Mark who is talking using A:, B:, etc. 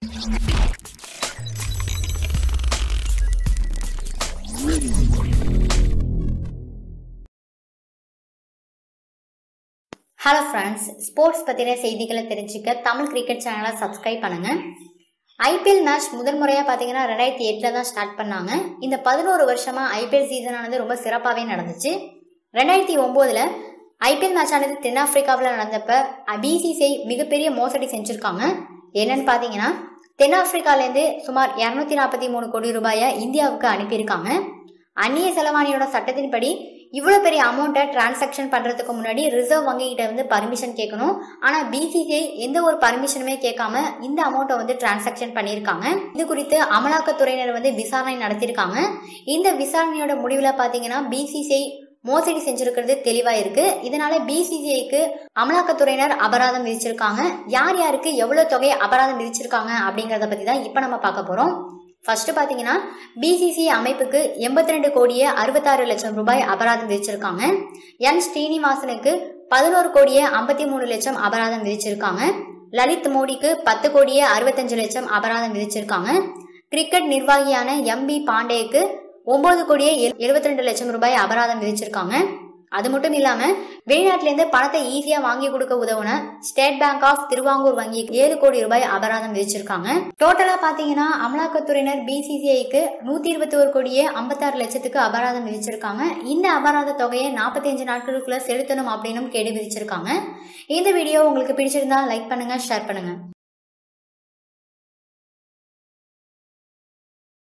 A: hello friends sports பற்றின செய்திகளை தெரிஞ்சுக்க தமிழ் கிரிக்கெட் சேனலை சப்ஸ்கிரைப் பண்ணுங்க ஐபிஎல் மேட்ச் முதல் முறையாக பார்த்தீங்கன்னா ரெண்டாயிரத்தி எட்டில் தான் ஸ்டார்ட் பண்ணாங்க இந்த பதினோரு வருஷமாக ஐபிஎல் சீசனானது ரொம்ப சிறப்பாகவே நடந்துச்சு ரெண்டாயிரத்தி ஒம்போதில் ஐபிஎல் மேட்ச் ஆனது தென்னாப்பிரிக்காவில் நடந்தப்ப பிசிசிஐ மிகப்பெரிய மோசடி செஞ்சுருக்காங்க என்னன்னு பார்த்தீங்கன்னா தென்னாப்பிரிக்காலேருந்து சுமார் இரநூத்தி நாற்பத்தி மூணு கோடி ரூபாயை இந்தியாவுக்கு அனுப்பியிருக்காங்க அந்நிய செலவாணியோட சட்டத்தின்படி இவ்வளோ பெரிய அமௌண்ட்டை டிரான்சாக்ஷன் பண்ணுறதுக்கு முன்னாடி ரிசர்வ் வங்கிகிட்ட வந்து பர்மிஷன் கேட்கணும் ஆனால் பிசிசிஐ எந்த ஒரு பர்மிஷனுமே கேட்காம இந்த அமௌண்ட்டை வந்து டிரான்சாக்ஷன் பண்ணியிருக்காங்க இது குறித்து அமலாக்கத்துறையினர் வந்து விசாரணை நடத்தியிருக்காங்க இந்த விசாரணையோட முடிவில் பார்த்தீங்கன்னா பிசிசிஐ மோசடி செஞ்சிருக்கிறது தெளிவாக இருக்கு இதனால பிசிசிஐக்கு அமலாக்கத்துறையினர் அபராதம் விதிச்சிருக்காங்க யார் யாருக்கு எவ்வளோ தொகை அபராதம் விதிச்சிருக்காங்க அப்படிங்கிறத பற்றி தான் இப்போ நம்ம பார்க்க போகிறோம் ஃபர்ஸ்ட் பார்த்தீங்கன்னா பிசிசி அமைப்புக்கு எண்பத்தி ரெண்டு கோடியே அறுபத்தாறு லட்சம் ரூபாய் அபராதம் விதிச்சிருக்காங்க என் ஸ்ரீனிவாசனுக்கு பதினோரு கோடியே ஐம்பத்தி மூணு லட்சம் அபராதம் விதிச்சிருக்காங்க லலித் மோடிக்கு பத்து கோடியே அறுபத்தஞ்சு லட்சம் அபராதம் விதிச்சிருக்காங்க கிரிக்கெட் நிர்வாகியான எம் பி பாண்டேக்கு ஒன்பது கோடியே எழுபத்தி ரெண்டு லட்சம் ரூபாய் அபராதம் விதிச்சிருக்காங்க அது மட்டும் இல்லாம வெளிநாட்டிலேருந்து பணத்தை ஈஸியா வாங்கி கொடுக்க உதவுன ஸ்டேட் பேங்க் ஆஃப் திருவாங்கூர் வங்கிக்கு ஏழு கோடி ரூபாய் அபராதம் விதிச்சிருக்காங்க டோட்டலா பாத்தீங்கன்னா அமலாக்கத்துறையினர் பிசிசிஐக்கு நூத்தி இருபத்தி ஒரு கோடியே ஐம்பத்தாறு லட்சத்துக்கு அபராதம் விதிச்சிருக்காங்க இந்த அபராத தொகையை நாற்பத்தி அஞ்சு நாட்களுக்குள்ள செலுத்தணும் அப்படின்னு கேடு விதிச்சிருக்காங்க இந்த வீடியோ உங்களுக்கு பிடிச்சிருந்தா லைக் பண்ணுங்க ஷேர் பண்ணுங்க